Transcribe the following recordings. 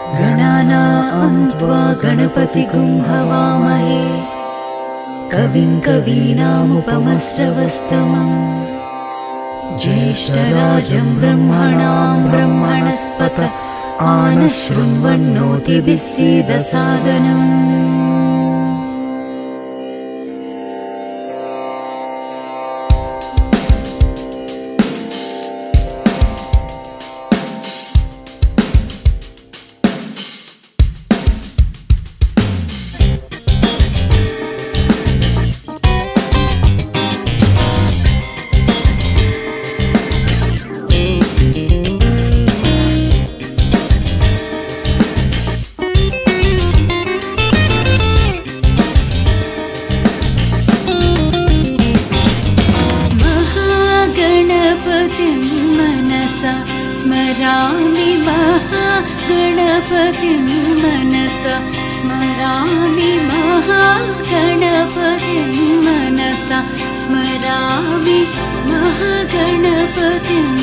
गणानां त्वा गणपतिगुं हवामहे कविं कवीनामुपमस्रवस्तमम् ज्येष्ठराजं ब्रह्मणां ब्रह्मणस्पत आनः शृण्वन्नोतिभिः सीदसादनम् महागणपतिं मनसा स्मरामि महागणपतिं मनसा स्मरामि महागणपतिं मनसा स्मरामि महागणपतिम्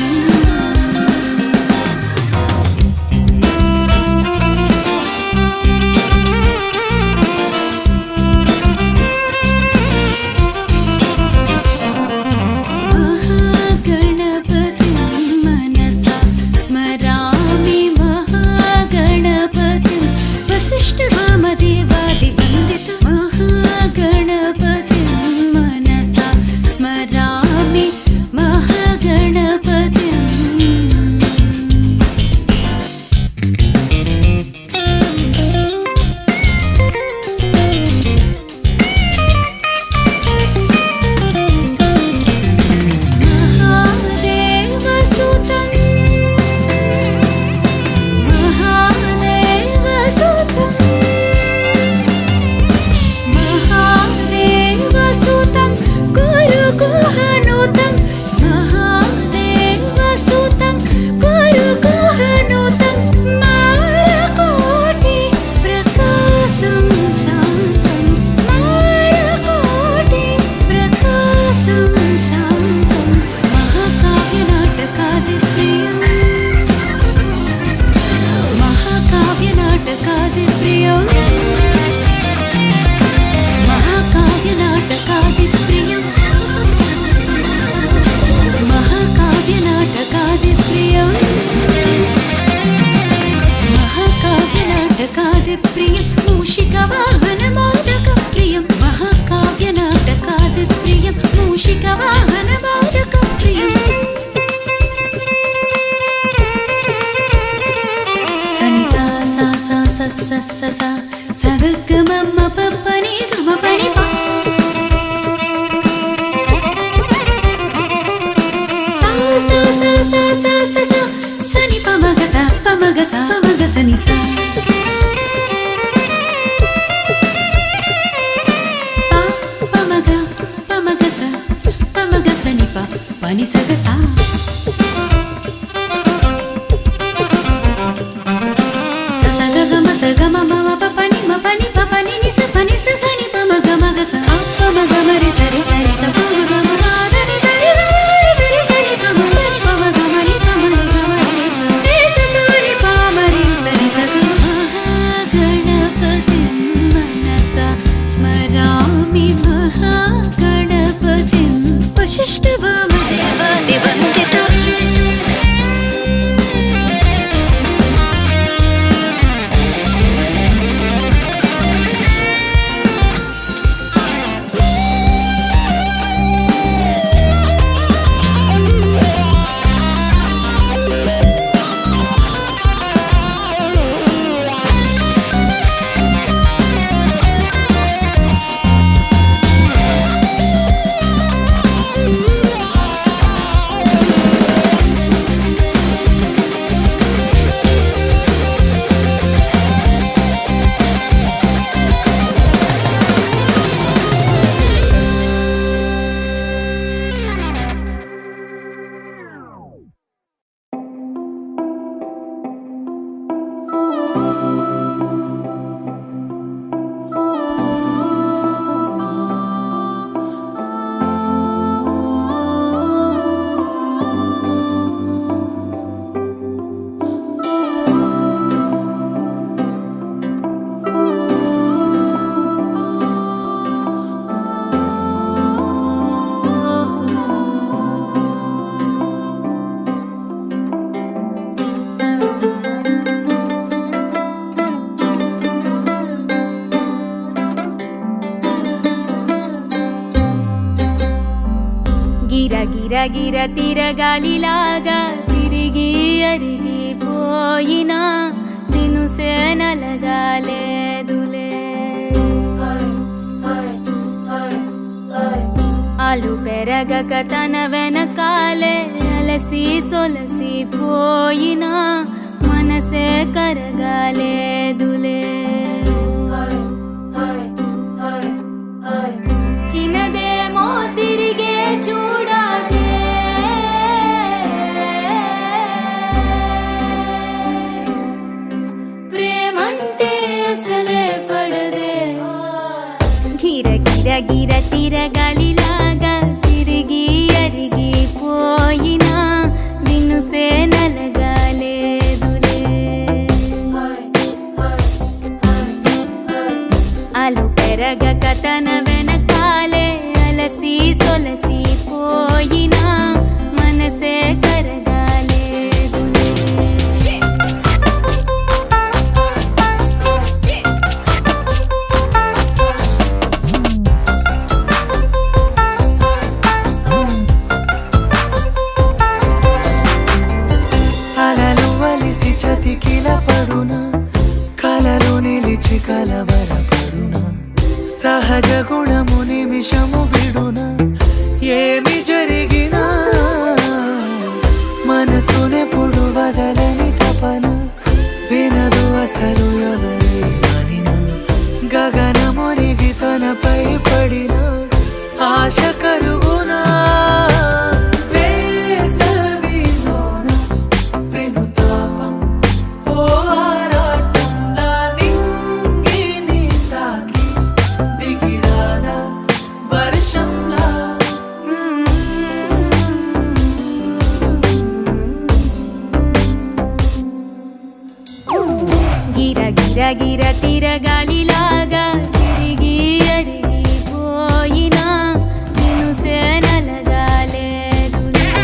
महागणपतिं मनसा स्मरामि महागणपतिं वसिष्ठवामदेवादिवन्दित महागणपतिं मनसा स्मरामि महागणपतिम् महादेवसुतं महादेवसुतं महादेवसुतं गुरुगुहनुतं महादेवसुतं गुरुगुहनुतं मारकोटि प्रकाशं शान्तं मारकोटि प्रकाशं शान्तं महाकाव्यनाटकादिप्रियम् महाकाव्यनाटकादिप्रियम् महाकाव्यनाटकादिप्रियम् महाकाव्यनाटकादिप्रियम् महाकाव्यनाटकादिप्रियं मूषिकवाहनमोदकप्रियं महाकाव्यनाटकादिप्रियं मूषिकवाहनमोदकप्रियम् सनि सा सा सा सा सा सा सा सा ग ग म म प प नि ग म प नि प सा सा सा सा सा सा सा सा नि प म ग सा प म ग सा प म ग स नि सा प प म ग प म ग स प म ग स नि प प नि स ग सा ಸ ಸ ಗ ಗ ಮ ಸ ಗ ಮ ಮ ಮ ಪ ಪ ನಿ ಮ ಪ ನಿ ಪ ಪ ನಿ ನಿ ಸ ಪ ನಿ ಸ ಸ ನಿ ಪ ಮ ಗ ಮ ಗ ಸ ಆ ಪ ಮ ಗ ಮ ರಿ ಸ ರಿ ಸ ರಿ ಸ ಪ ಮ ಗ ಮ ಮ ದ ನಿ ಸ ರಿ ಗ ಮ ಮ ರಿ ಸ ರಿ ಸ ನಿ ಪ ಮ ಪ ನಿ ಪ ಮ ಗ ಮ ನಿ ಪ ಮ ನಿ ಗ ಮ ರಿ ಸ ರಿ ಸ ಸ ನಿ ಪ ಮ ರಿ గిరగిర తిరగాలిలాగా తిరిగి అరిగిపోయినా దినుసే నలగాలేదులే ఆలు పెరగక తన వెనకాలే అలసి సొలసి పోయినా మనసే కరగాలేదులే చిన్నదేమో తిరిగే చూడాలే ప్రేమంటే అసలే పడదే గిర గిర గిర తిరగాలిలాగా తిరిగి అరిగిపోయినా దినుసే నలగాలేదులే అలు పెరగక తన వెనకాలే అలసి సొలసి పోయినా మనసే కరగాలేదులే అలలు వలిసి చతికిల పడున కలలు నిలిచి కలవరపడున సహజ గుణము నిమిషము విడున ఏమి జరిగినా మనసునెప్పుడు వదలని తపన వినదు అసలు ఎవరి అనినా గగనమునిగి తనపై పడిన ఆశ కలుగునా వేసవిలోన పెనుతాపం ఓ ఆరాటంలా నింగిని తాకి దిగిరాదా వర్షంలా గిర గిర గిర తిరగాలిలాగా తిరిగి అరిగిపోయినా దినుసే నలగాలేదులే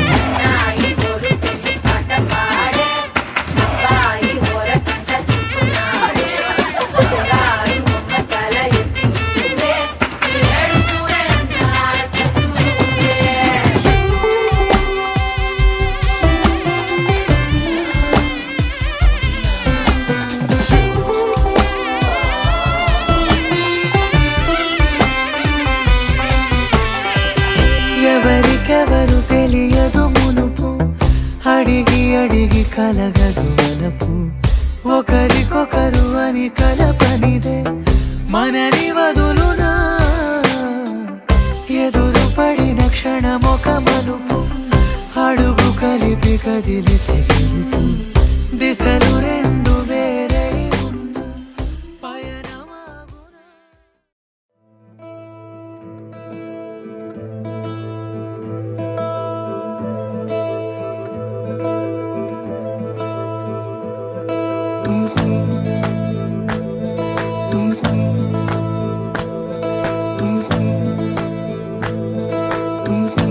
ఎవరికెవరు తెలియదు మునుపు అడిగి అడిగి కలగదు వలపు ఒకరికొకరు అని కలపనిదే మనని వదులునా ఎదురు పడిన క్షణమొక మలుపు అడుగు కలిపి కదిలితే గెలుపు దిశలు రెండు వేరై ఉన్న పయనమాగునా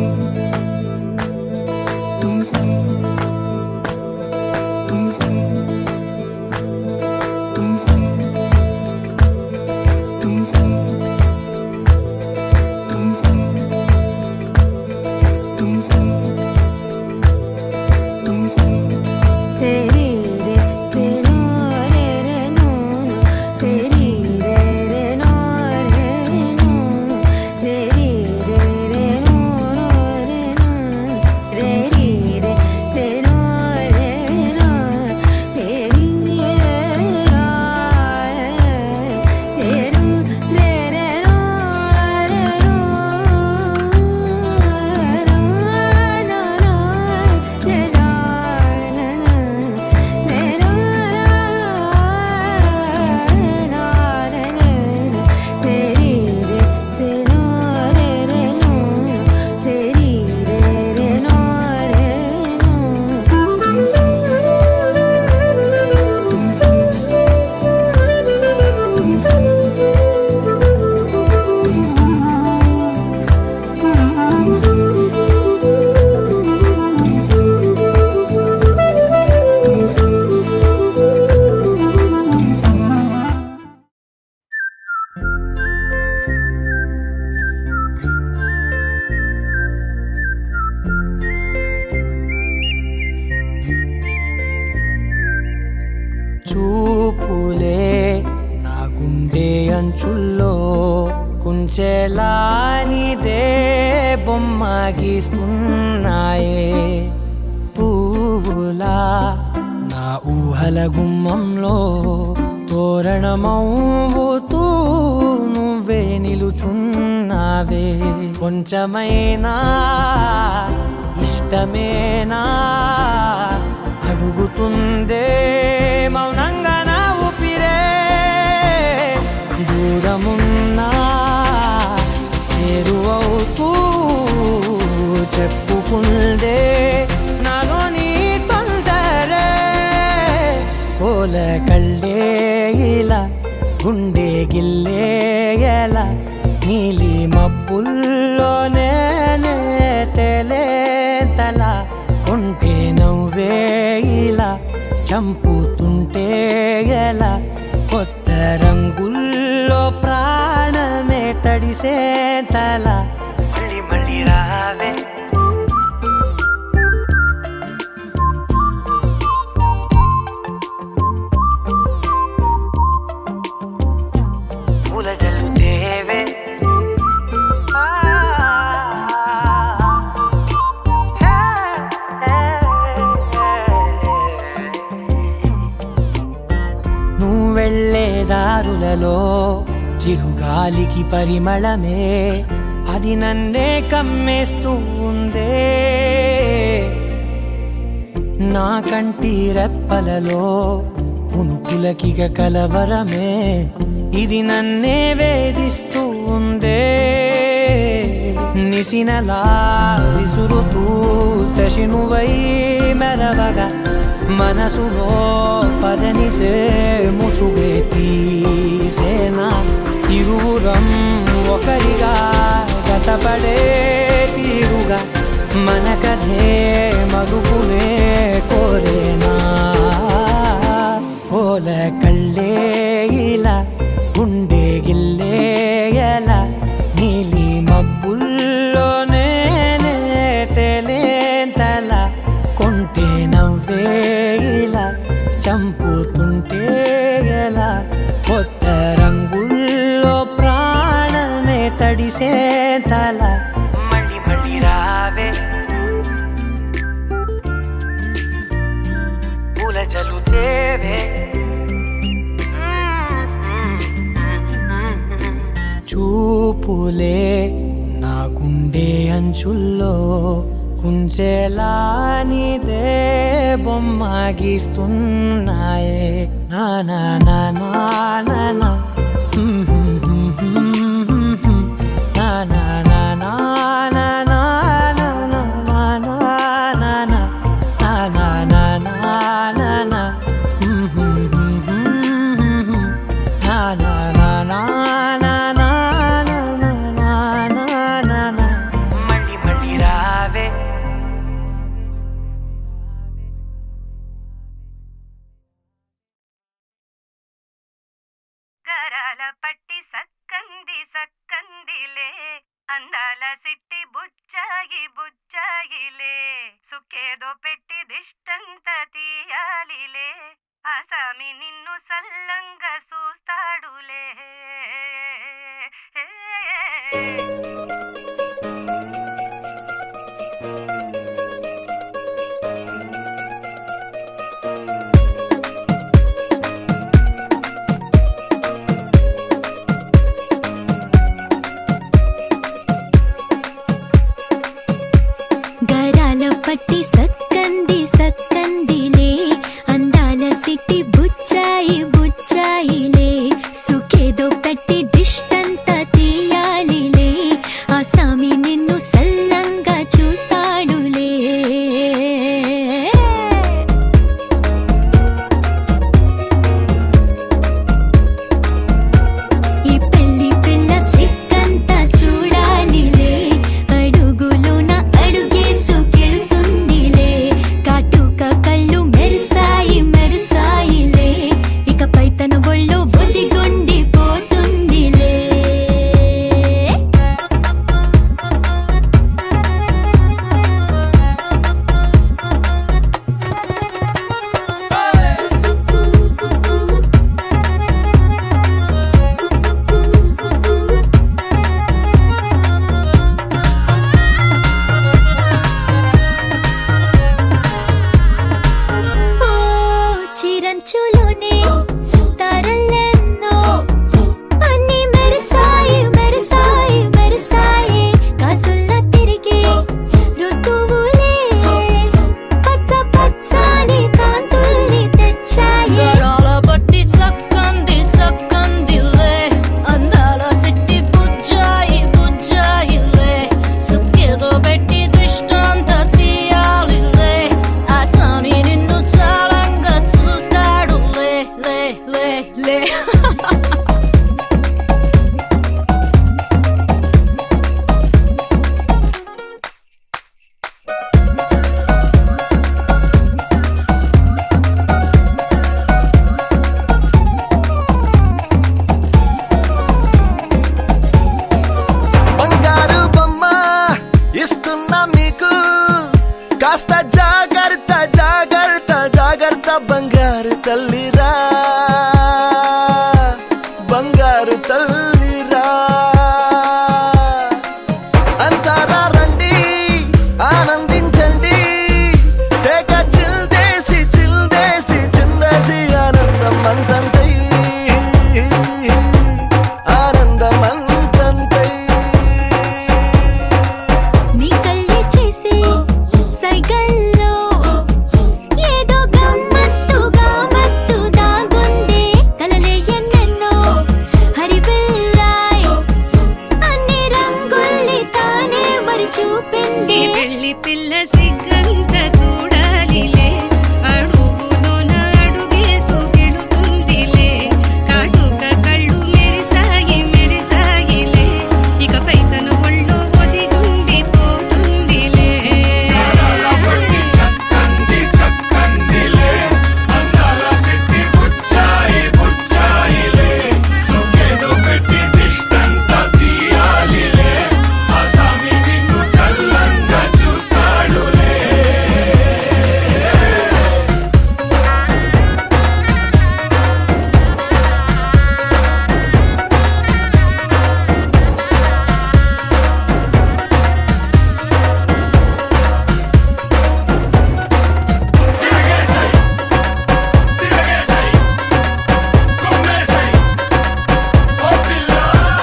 గిర చూపులే నా గుండె అంచుల్లో కుంచెలా నీదే బొమ్మ గీస్తున్నాయే పువ్వులా నా ఊహల గుమ్మంలో తోరణమవుతూ నువ్వే నిలుచున్నావే కొంచెమైనా ఇష్టమేనా అడుగుతుందే మౌనంగా నా ఊపిరే దూరమున్నా చేరువవుతూ చెప్పుకుందే నాలో నీ తొందరే ఓల కళ్ళే ఇలా గుండె గిల్లే ఎలా నీలి మబ్బుల్లోనే తల కొంటే నవ్వే ఇలా చంపుతుంటే ఎలా కొత్త రంగుల్లో ప్రాణమే తడిసే తల మళ్ళీ మళ్ళీ రావే పూల జల్లుతేవే ఆ, హే, హే, హే. నువ్వు వెళ్ళే దారులలో చిరుగాలికి పరిమళమే అది నన్నే కమ్మేస్తూ ఉందే నా కంటి రెప్పలలో పునుకులకిగ కలవరమే ఇది నన్నే వేధిస్తూ ఉందే నిసినలా విసురుతూ శశినువై మెరవగా మనసులో పదనిసే ముసుగే తీసేనా ఇరువురం ఒకరిగా జతపడే తీరుగా మన కథే మరుగునే కోరేనా ఓల కళ్ళే ఇలా గుండె గిల్లే ఎలా నీలి మబ్బుల్లోనే తేలేంతల కొంటే నవ్వే ఇలా చంపుతుంటే ఎలా కొత్త రంగుల్లో ప్రాణమే తడిసే తల మళ్ళీ మళ్ళీ రావే పూల జలుతేవే చూపులే నా గుండె అంచుల్లో కుంచెలా నీదే బొమ్మ గీస్తున్నాయే నా నా నా నా నా నా హ్మ్ హ్మ్ హ్మ్ హ్మ్ హ్మ్ హ్మ్. నా నా నా నా నా నా నా నా నా నా నా నా. నా నా నా నా నా నా. హ్మ్ హ్మ్ హ్మ్ హ్మ్ హ్మ్ హ్మ్. నా నా నా నా నా నా నా నా నా నా నా నా. మళ్ళీ మళ్ళీ రావే గరాల పట్టి సక్కంది సక్కందిలే అందాల సిట్టి బుచ్చాయి బుచ్చాయిలే సుక్కేదో పెట్టి దిష్టంత తీయాలిలే ఆసామి నిన్ను సల్లంగా చూస్తాడులే గరాల పట్టి సక్కంది సక్కందిలే అందాల సిట్టి బుచ్చాయి బుచ్చాయిలే మంచులోనే తారలెన్నో అన్ని మెరిసాయి మెరిసాయి మెరిసాయి కాసుల్లా తిరిగి ఋతువులే పచ్చ పచ్చని కాంతుల్ని తెచ్చాయి గరాల బట్టి సక్కంది సక్కందిలే అందాల సిట్టి బుజ్జాయి బుజ్జాయిలే సుక్కేదో పెట్టి దృష్టాంత తీయాలిలే ఆ స్వామి నిన్ను చాలంగా చూస్తాడు లే లే లే లే బంగారు బొమ్మ ఇస్తున్నా మీకు కాస్త జాగ్రత్త జాగ్రత్త జాగ్రత్త బంగారు తల్లిరా బంగారు తల్లిరా అంతారా రండి ఆనందించండి తెగ చిల్దేసి చిల్దేసి చిందేసి ఆనందం అంతంతై ఆనందం అంతంతై నీ కళ్ళే చేసే సైగల్లో ఏదో గమ్మత్తుగా మత్తు దాగుందే కలలే ఎన్నెన్నో హరివిల్లాయ్ అన్ని రంగుల్ని తానే మరి చూపింది ఈ పెళ్లి పిల్ల సిగ్గంత చూడాలిలే అడుగులోన అడుగేసు గెలుతుందిలే కాటుక కళ్ళు మెరిసాయి మెరిసాయిలే ఇకపై తన ఒళ్ళో ఒదిగుండి పోతుందిలే చక్కంది చక్కందిలే అందాల సిట్టి బుచ్చాయి బుచ్చాయిలే సొంగేదో పెట్టి దిష్టంత తీయాలిలే ఆ సామి నిన్ను చల్లంగా చూస్తాడులే తిరగేసై తిరగేసై కొమ్మేసై ఓ పిల్ల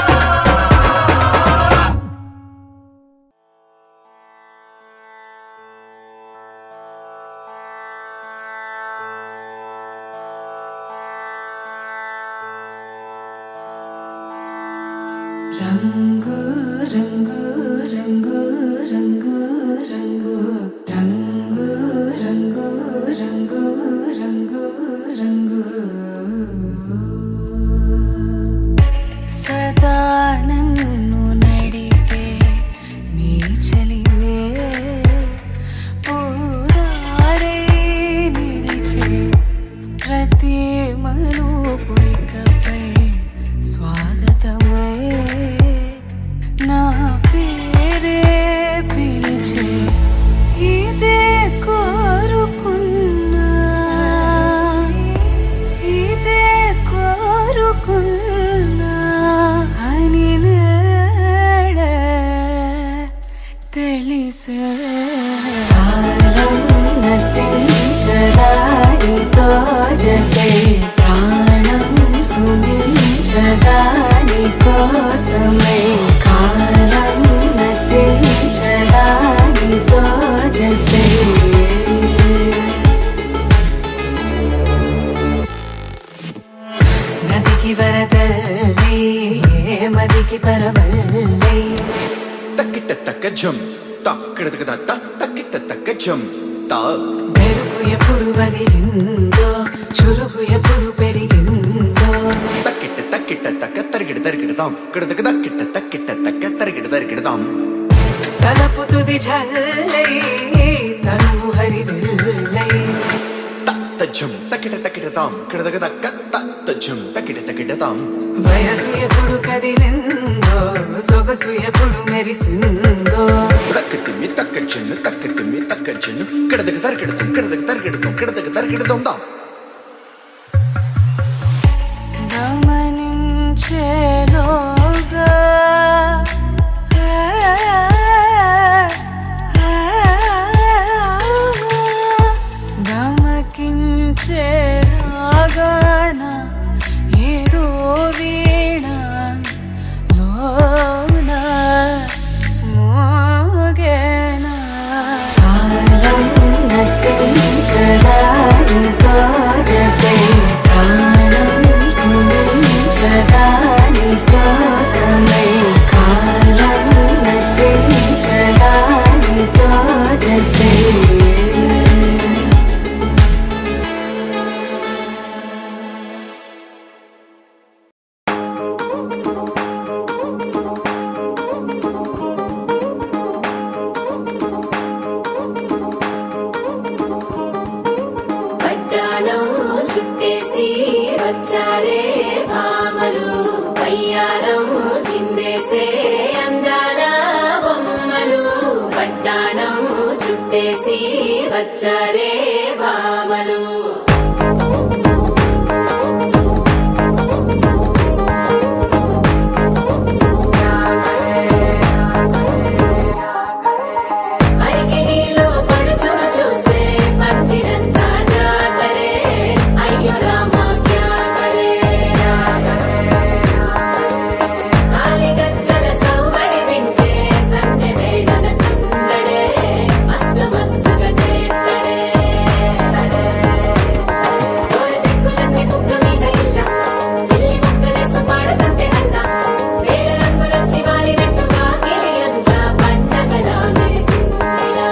రంగు రంగు రంగు రంగు రంగు రంగు రంగు రంగు రంగు రంగు సదా నన్ను నడిపే నీ చలివే పూరారే నిలిచే ప్రతి మలుపు ఇకపై స్వాగతమే నా పేరే పిలిచే ఇదే కోరుకున్నా ఇదే కోరుకున్నా అని నేడే తెలిసే కాలం నటించదానితో జతే ప్రాణం సుమించదాని కోసమై కాలం నటించదానితో జతే నదికి వరదల్లి మదికి పరవల్లి తక్కిట తక్క జం తక్కిడ తక్క తక్కిట తక్క జం తా మెరుపు ఎప్పుడు వదిలిందో చురుకు ఎప్పుడు పెరిగిందో తక్కిట తక్కిట తక్క తరిగిడ తరిగిడదాం కిడదక తక్కిట తక్కిట తక్క తరిగిడ తరిగిడదాం తలపు తుది జల్లై తనువు హరివిల్లై తత్త జం తక్కిట తక్కిడదాం కిడదక తక్క తత్త జం తక్కిట తక్కిడదాం వయసు ఎప్పుడు కదిలిందో సొగసు ఎప్పుడు మెరిసిందో తక్క తిమ్మి తక్క చెన్ను తక్క తిమ్మి తక్క చెన్ను కిడదక తరిగిడదాం కిడదక తరిగిడదాం కిడదక తరిగిడదాం దాం గమనించేలోగా గమకించేలోగా చుట్టేసి వచ్చారే భామలు వయ్యారం చిందేసే అందాల బొమ్మలు పట్టాణం చుట్టేసి వచ్చారే భామలు అరికిడిలో పడుచును చూస్తే పందిరంతా జాతరే అయ్యో రామా క్యా కరే కాలిగజ్జల సవ్వడి వింటే సందె వేళన సందడే మస్తు మస్తుగా చేత్తడే దోర సిక్కులన్నీ కుక్క మీద ఇల్ల పిల్లి ముక్కలేస్తూ పాడుతుంటే అల్ల వేల రంగులొచ్చి వాలినట్టుగా గిలియంతా పండగలా మెరిసిందిరా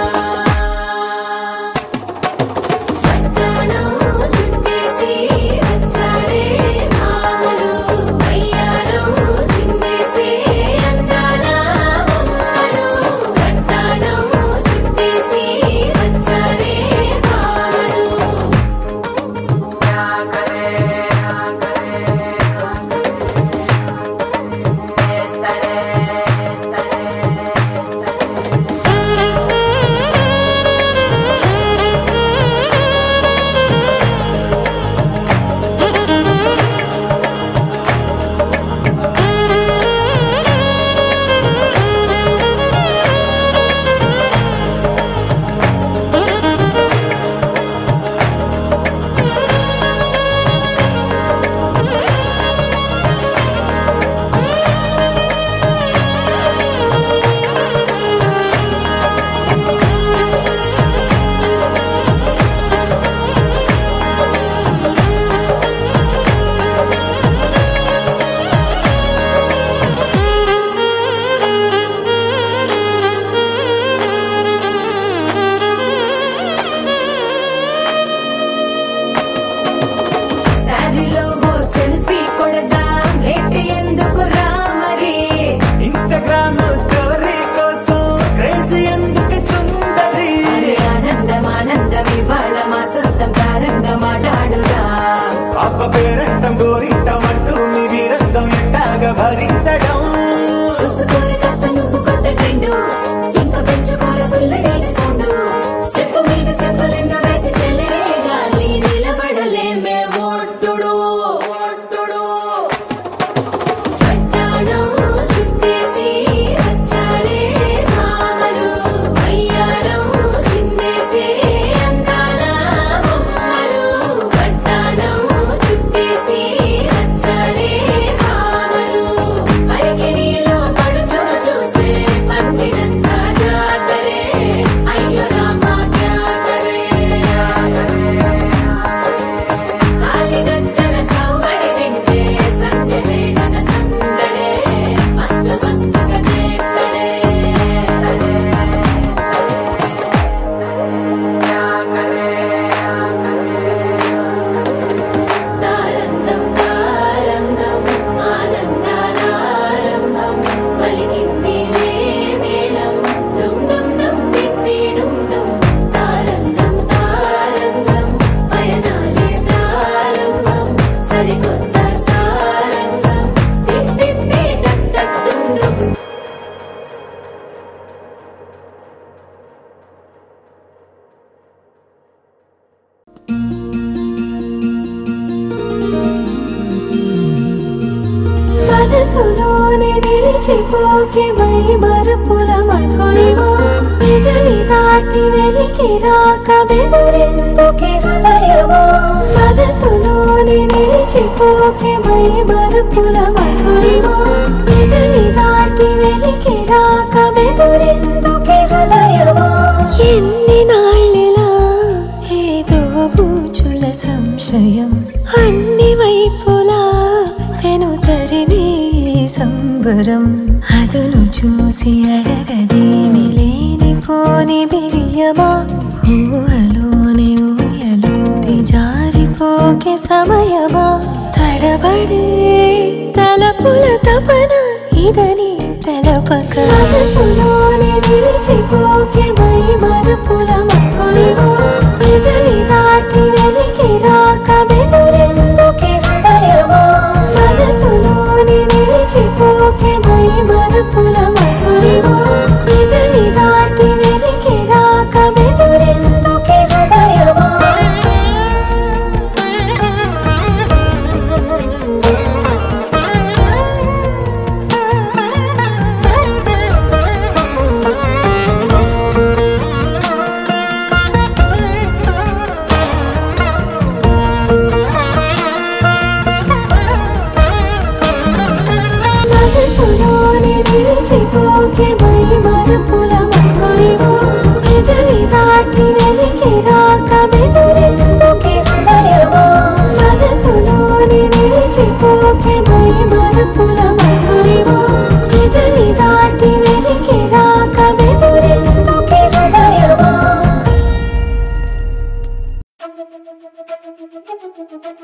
పట్టాణం చుట్టేసి వచ్చారే మామలు అయ్యారం చిందేసే అందాల బొమ్మలు పట్టాణం చుట్టేసి వచ్చారే మామలు శారీలో ఓ సెల్ఫీ కొడదాం లేట్ ఎందుకు రా మరి ఇన్స్టాగ్రామ్ స్టోరీ కోసం క్రేజీ ఎందుకు సుందరి అరే ఆనందం ఆనందం ఇవాళ మా సొంతం తారంగా మాట్లాడురా అప్ప పేరంటం గోరింటం అంటూ మీ వీరంగం ఎట్టాగా భరించడం చూసుకోని కాస్త నువ్వు కొత్త ట్రెండ్ ఇంకా పెంచుకోలే ఫుల్ డేజ్ సౌండ్ స్టెప్ మీద స్టెప్పులెన్నో వేసి చెలే గాలి నిలబడలేమే ఓట్టుడు ఓట్టుడు పట్టాణం చుట్టేసి వచ్చారే భామలు అయ్యారం చిందేసే అందాల బొమ్మలు పట్టాణం చుట్టేసి వచ్చారే భామలు పరికిణిలో పడుచును చూస్తే పందిరంతా జాతరే అయ్యో రామా క్యా కరే కాలిగజ్జల సవ్వడి వింటే సంధ్య వేళన సందడే మస్తు మస్తుగా చేత్తడే తారంగం తారంగం ఆనందానారంభం పలికింది రే మేళం డుమ్ డుమ్ డుమ్ తిప్పి డుమ్ డుమ్ తారంగం తారంగం పయనాలే ప్రారంభం సరికొత్త సారంగం తిప్పి టక్ టక్ డుమ్ డుమ్ మనసులోనే నిలిచిపోకే మై మరపుల మధురిమా పెదవి దాటి వెలికి రాక బెదురెందుకి హృదయమా మనసులోనే నిలిచిపోకే మై మరపుల మధురిమా పెదవి దాటి వెలికి రాక బెదురెందుకి హృదయమా ఎన్ని నాళ్ళిలా ఏదో బూచుల సంశయం అన్ని వైపులా వెనుతరిమే సంబరం అదును చూసి అడగదేమి లేనిపోని బిడియమా ఊహలోని ఊయలోపి జారిపోకే సమయమా తడబడే తలపుల తపన ఇదని తెలపక మనసులోని నిలిచిపోకే మై మరపుల మధురిమా పెదవి దాటి వెలికి రాక బెదురు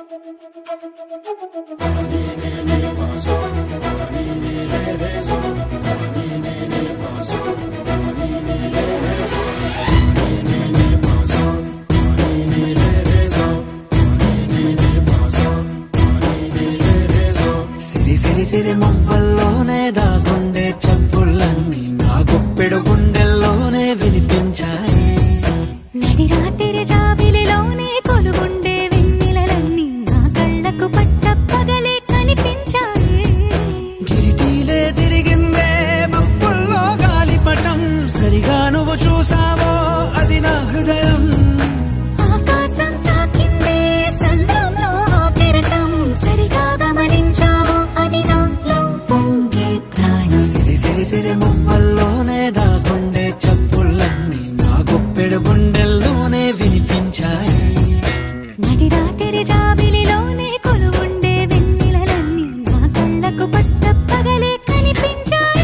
సిరి సిరి సిరి మువ్వల్లోనే దాగుండే చప్పుళ్ళన్నీ నా గుప్పెడు గుండెల్లోనే వినిపించాయి నడి రాత్రి జాబిలిలోనే కొలువుండే వెన్నెలలన్నీ నా కళ్ళకు పట్ట పగలే కనిపించాయి కిరీటీలే తిరిగిందే మప్పుల్లో గాలిపటం సరిగా నువ్వు చూసావో అది నా హృదయం ఆకాశం తాకిందే సంద్రంలో ఆ కెరటం సరిగా గమనించావు అది నాలో పొంగే ప్రాణం సిరి సిరి సిరి మువ్వల్లోనే దాగుండే చప్పుళ్ళన్నీ నా గుప్పెడు గుండెల్లోనే వినిపించాయి నడి రాత్రి జాబిలిలోనే కొలువుండే వెన్నెలలన్నీ నా కళ్ళకు పట్ట పగలే కనిపించాయి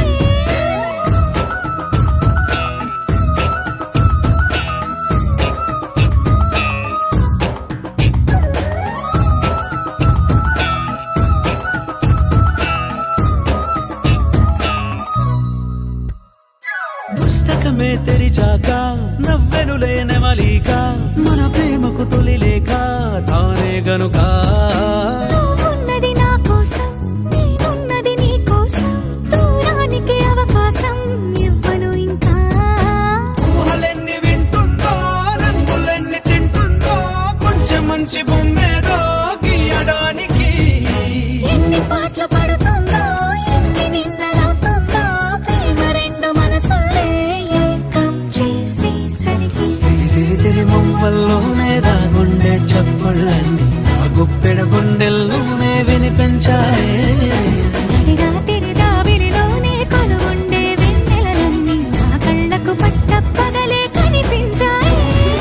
పుస్తకమే తెరిచాక నవ్వెనులే నెమలిక మన ప్రేమకు తొలి లేక తానే గనుక నువ్వున్నది నా కోసం నేనున్నది నీ కోసం దూరానికి అవకాశం ఇవ్వను ఇంకా ఊహలెన్ని వింటుందో రంగులెన్ని తింటుందో కొంచెం మంచి బొమ్మేదో గీయడానికి ఎన్ని పాటలు పడుతుందో ఎన్ని నిందలవుతుందో ప్రేమ రెండు మనసులే ఏకం చేసేసరికి సిరి సిరి సిరి మువ్వల్లోనే దాగుండే చప్పుళ్ళన్నీ నా గుప్పెడు గుండెల్లోనే వినిపించాయి నడి రాత్రి జాబిలిలోనే కొలువుండే వెన్నెలలన్నీ నా కళ్ళకు పట్ట పగలే కనిపించాయి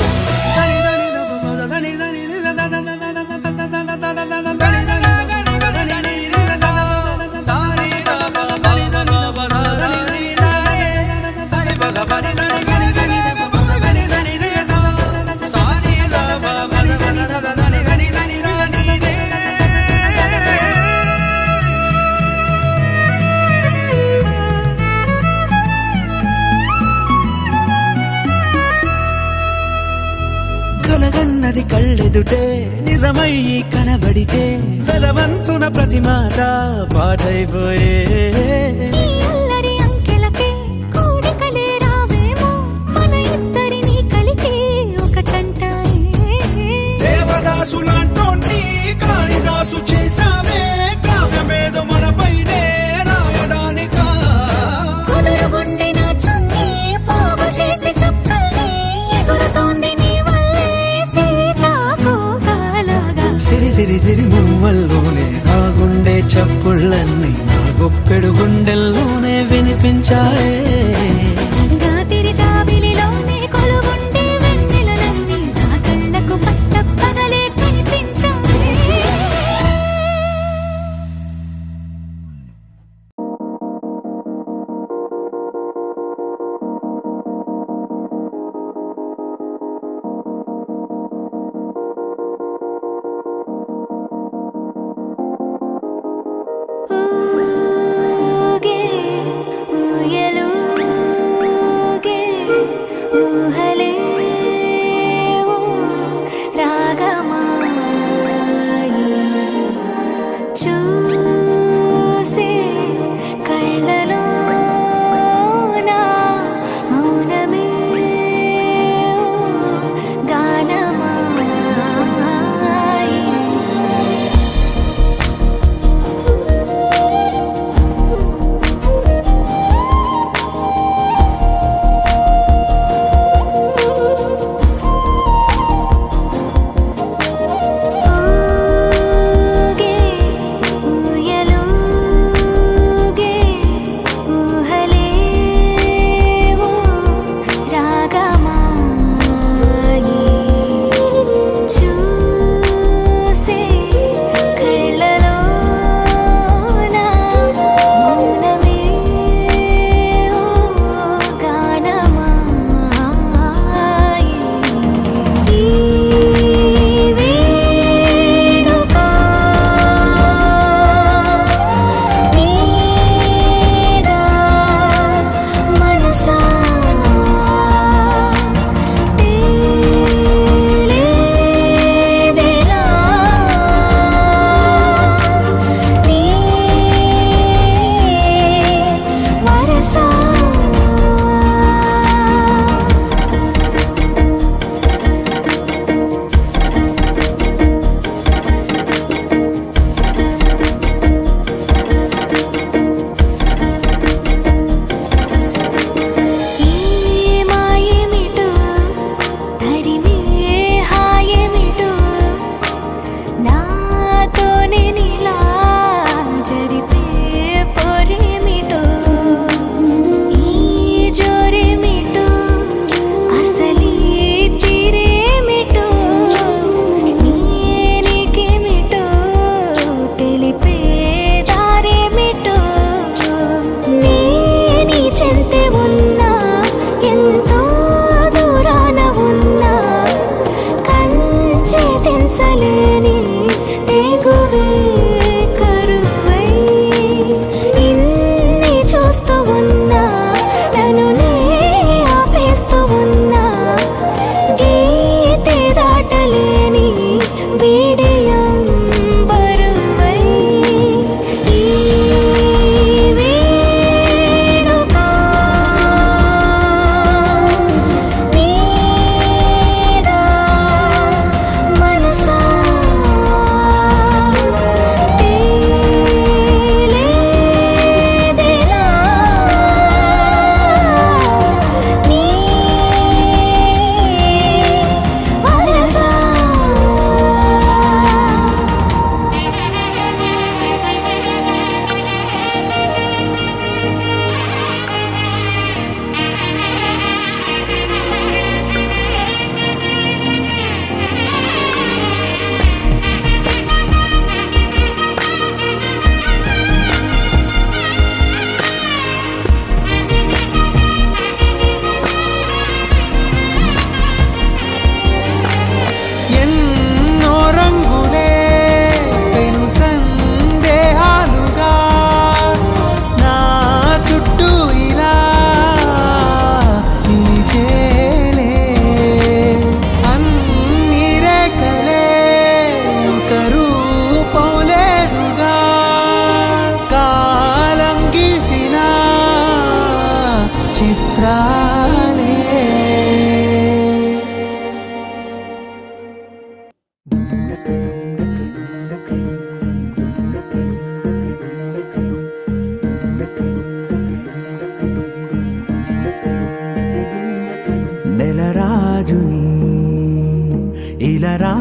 కలగన్నది కళ్ళెదుటే నిజమయ్యి కనబడితే వెలవంచున ప్రతి మాట పాటైపోయే ఈ అల్లరి అంకెలకే కూడికలే రావేమో మన ఇద్దరిని కలిపి ఒకటంటాయే దేవదాసులాంటోన్ని కాళిదాసు చేశావే కావ్యమేదో మనపైనే రాయడానికా కుదురుగుండె నా చున్నీ పోగు చేసి చుక్కల్ని ఎగురుతోంది నీ వల్లే సీతాకోకాలాగా సిరి సిరి సిరి మువ్వల్లోనే నా గుండె చప్పుళ్ళన్నీ నా గొప్పెడు గుండెల్లోనే వినిపించాయే రాత్రి జాబిలిలోనే కొలువుండే వెన్నెలలన్నీ నా కళ్ళకు పట్ట పగలే కనిపించాయి ఊగే ఊయలు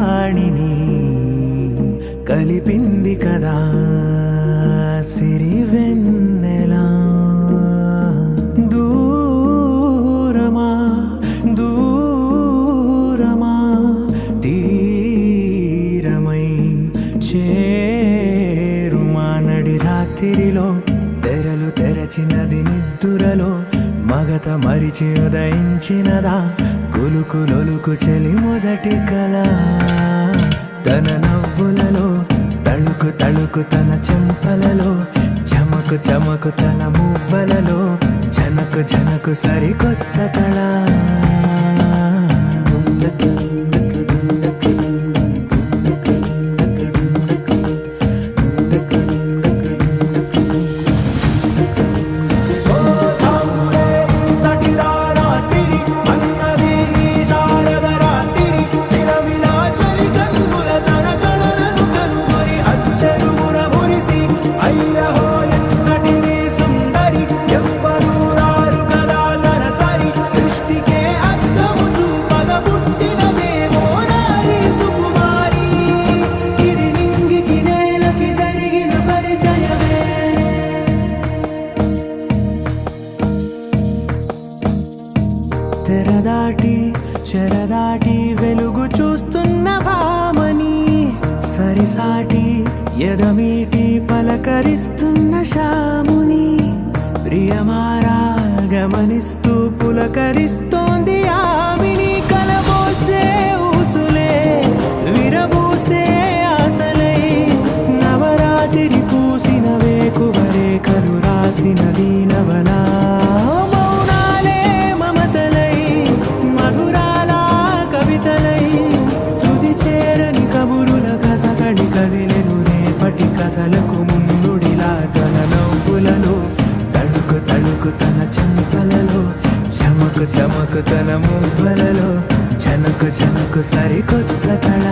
వాణిని కలిపింది కదా సిరి వెన్నెలా దూరమా దూరమా తీరమై చేరుమా నడి రాత్రిలో తెరలు తెరచినది నిద్దురలో మగత మరిచి ఉదయించినదా కులుకు లొలుకు చెలి మొదటి కళ తన నవ్వులలో తళుకు తళుకు తన చెంపలలో చమకు చమకు తన మువ్వలలో జనకు జనకు సరికొత్త కళ పరిచయమే తెరదాటి చెరదాటి వెలుగు చూస్తున్న భామని సరిసాటి ఎదమీటి పలకరిస్తున్న శాముని ప్రియమారా గమనిస్తూ పులకరిస్తోంది ఆమెని కలబోసే ఊసులే విరబూసే ఆశలై నవరాత్రి పూసిన వేకువరే కలు రాసిన దీనవనా మౌనాలే మమతలై మధురాల కవితలై తుది చేరని కబురుల కథ కడి కదిలెను రేపటి కథలకు ముందుడిలా తన నవ్వులలో తడుకు తడుకు తన చెంపలలో చమకు చమకు తన మువ్వలలో జనకు జనకు సరికొత్త కళ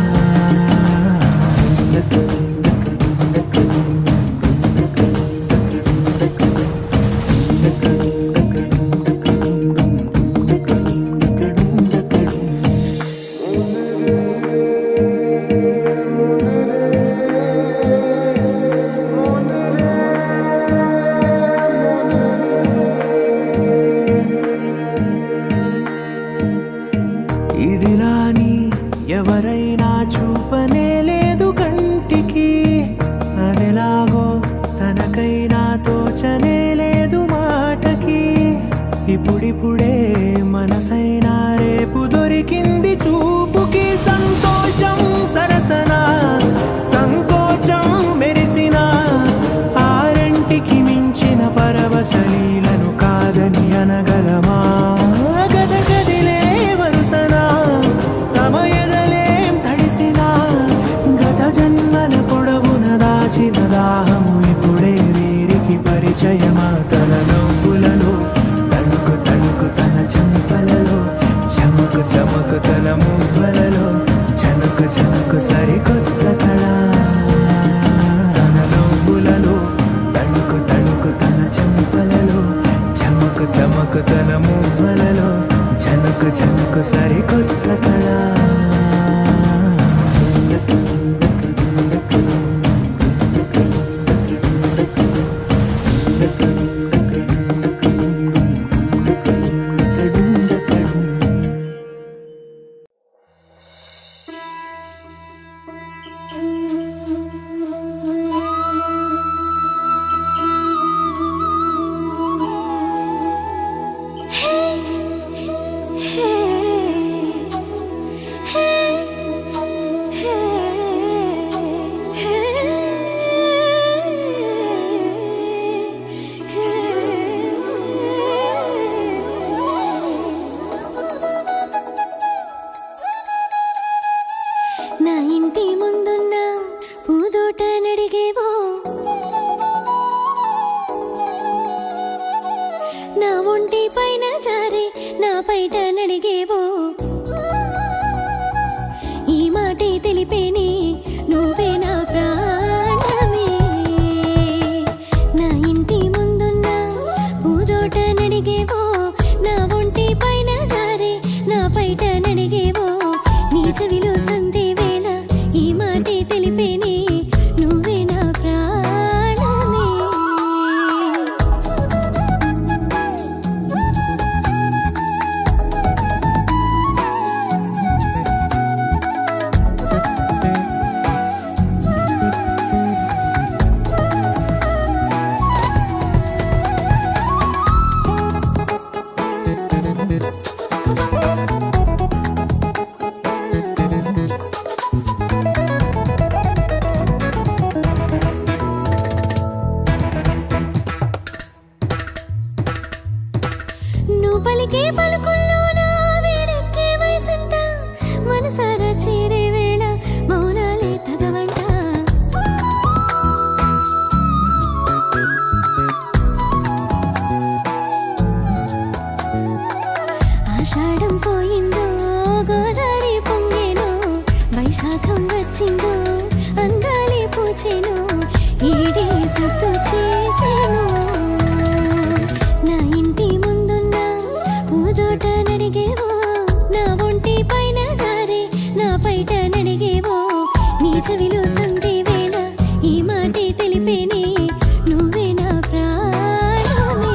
ఇదిలాని ఎవరైనా చూపనే లేదు కంటికి అదెలాగో తనకైనా తోచనే లేదు మాటకి ఇప్పుడిప్పుడే మనసైనా రేపు దొరికింది చూపుకి సంతోషం సరసన సంకోచం మెరిసిన ఆరంటికి మించిన పరవశలీలను కాదని అనగలమా గద గదిలే వరుసనా తమ ఎదలేం తడిసినా గత జన్మల పొడవున దాచిన దాహము ఇప్పుడే వీరికి పరిచయమా తన నవ్వులలో తణుకు తణుకు తన చెంపలలో చమకు చమకు తన మువ్వలలో చనుకు చనుకు సరికొత్త కళ తన నవ్వులలో తణుకు తణుకు తన చెంపలలో చమకు చమకు తన మువ్వలలో చనుకు చనుకు సరికొత్త కళ Thank you. చేసెను ఈడే సత్తు చేసెను నా ఇంటి ముందున్న పూదోట నడిగేవో నా ఒంటి పైన జారే నా పైట నడిగేవో నీ చెవిలో సందే వేళ ఈ మాటే తెలిపేనే నువ్వే నా ప్రాణమే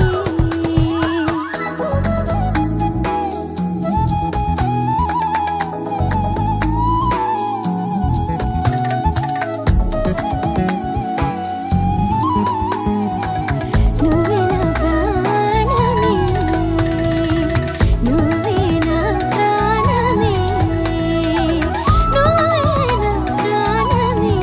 నువ్వే నా ప్రాణమే నువ్వే నా ప్రాణమే నువ్వే నా ప్రాణమే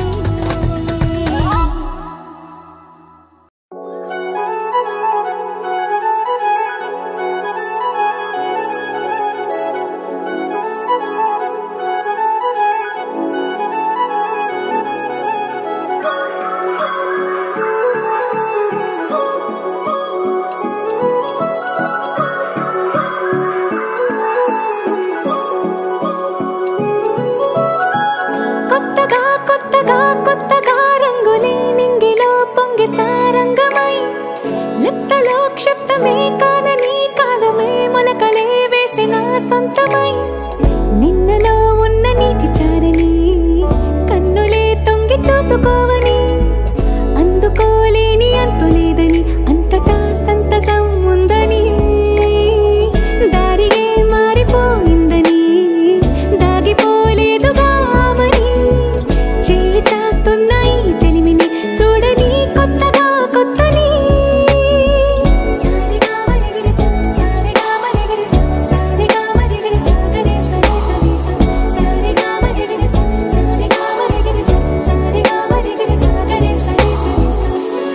కొత్తగా కొత్తగా కొత్తగా రంగులే నింగిలో పొంగి సారంగమై లిప్తలో క్షిప్తమే కాదని కాలమే మొలకలే వేసిన సొంతమై నిన్నలో ఉన్న నీటి చారని కన్నులే తొంగి చూసుకోవని అందుకోలేని అంతులేదని అంతటా సంతసం ఉందని దారిగే మారిపోయిందని దాగిపోలేదుగా ఆమని చేయి చాస్తున్నాయి చెలిమిని చూడని కొత్తగా కొత్తని సారిగా మరిగిరి సారిగా మరిగిరి సారిగా మరిగిరి సాగరే సరి సరి సారిగా మరిగిరి సారిగా మరిగిరి సారిగా మరిగిరి సాగరే సరి సరి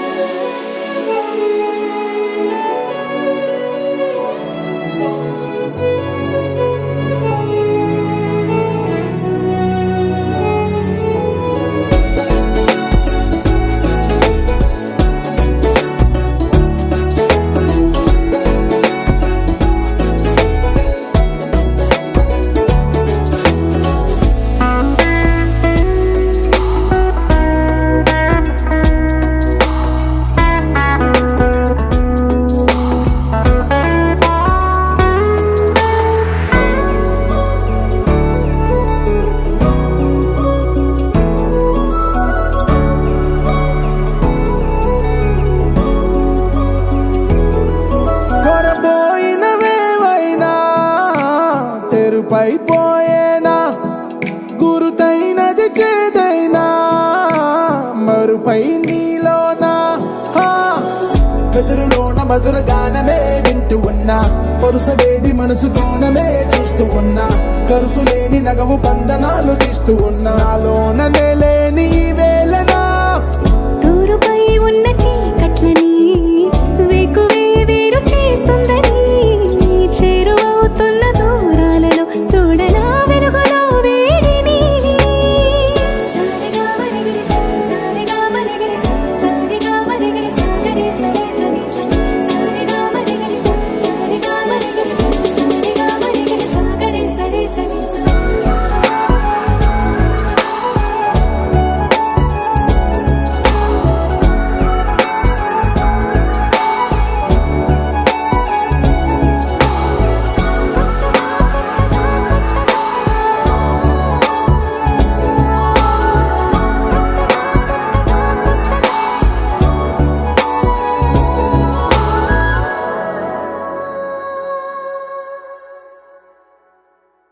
కొరబోయినవేవైనా తెరుపైపోయేనా గురుతైనది చేదైనా మరుపై నీలోనా హా, వెదురులోన మధుర గానమే వింటూ ఉన్నా పరుసవేది మనసు కోణమే చూస్తూ ఉన్నా కరుసు లేని నగవు బంధనాలు తీస్తూ ఉన్నా నాలోన లేని ఇవే